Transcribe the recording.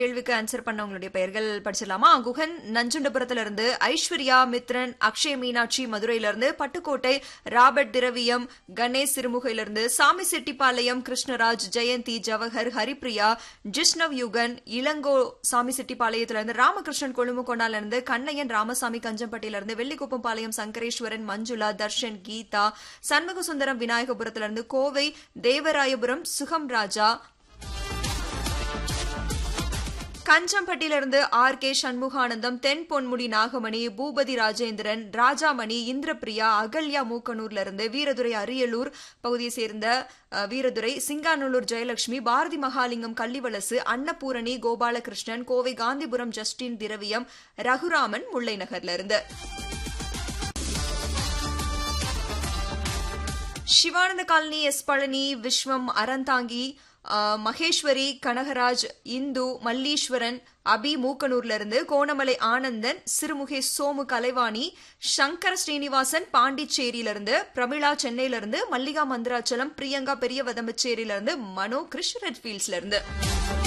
கேள்விக்கு ஆன்சர் பண்ணவங்களுடைய பெயர்கள் படிச்சிடலாமா குகன் நஞ்சுண்டபுரத்துல இருந்து ஐஸ்வர்யா மித்ரன் அக்ஷய் மீனாட்சி மதுரையில இருந்து பட்டுக்கோட்டை ராபர்ட் திரவியம் கணேஷ் சிறுமுகையில இருந்து சாமி செட்டிப்பாளையம் கிருஷ்ணராஜ் ஜெயந்தி ஜவஹர் ஹரிப்ரியா ஜிஷ்ணவ் யுகன் இளங்கோ சாமி செட்டிப்பாளையத்துல இருந்து ராமகிருஷ்ணன் கொழும்புகொண்டால இருந்து கண்ணையன் ராமசாமி கஞ்சம்பட்டியில இருந்து வெள்ளிக்குப்பம் பாளையம் சங்கரேஸ்வரன் மஞ்சுளா தர்ஷன் கீதா சண்முக சுந்தரம் விநாயகபுரத்துல இருந்து கோவை தேவராயபுரம் சுகம் ராஜா கஞ்சம்பட்டியிலிருந்து ஆர் கே சண்முகானந்தம் தென் பொன்முடி நாகமணி பூபதி ராஜேந்திரன் ராஜாமணி இந்திரபிரியா அகல்யா மூக்கனூர்ல இருந்து வீரதுரை அரியலூர் பகுதியை சேர்ந்த அஹ், வீரதுரை சிங்காநல்லூர் ஜெயலட்சுமி பாரதி மகாலிங்கம் கள்ளிவலசு அன்னபூரணி கோபாலகிருஷ்ணன் கோவை காந்திபுரம் ஜஸ்டின் திரவியம் ரகுராமன் முல்லை நகர்ல இருந்து சிவானந்த காலனி எஸ் பழனி விஸ்வம் அறந்தாங்கி அஹ், மகேஸ்வரி கனகராஜ் இந்து மல்லீஸ்வரன் அபி மூக்கனூர்ல இருந்து கோணமலை ஆனந்தன் சிறுமுகை சோமு கலைவாணி சங்கர ஸ்ரீனிவாசன் பாண்டிச்சேரியில இருந்து பிரமிளா சென்னையில இருந்து மல்லிகா மந்திராச்சலம் பிரியங்கா பெரிய வதம்பச்சேரியில இருந்து மனோ கிருஷ் ரெட்ஃபீல்ட்ஸ்ல இருந்து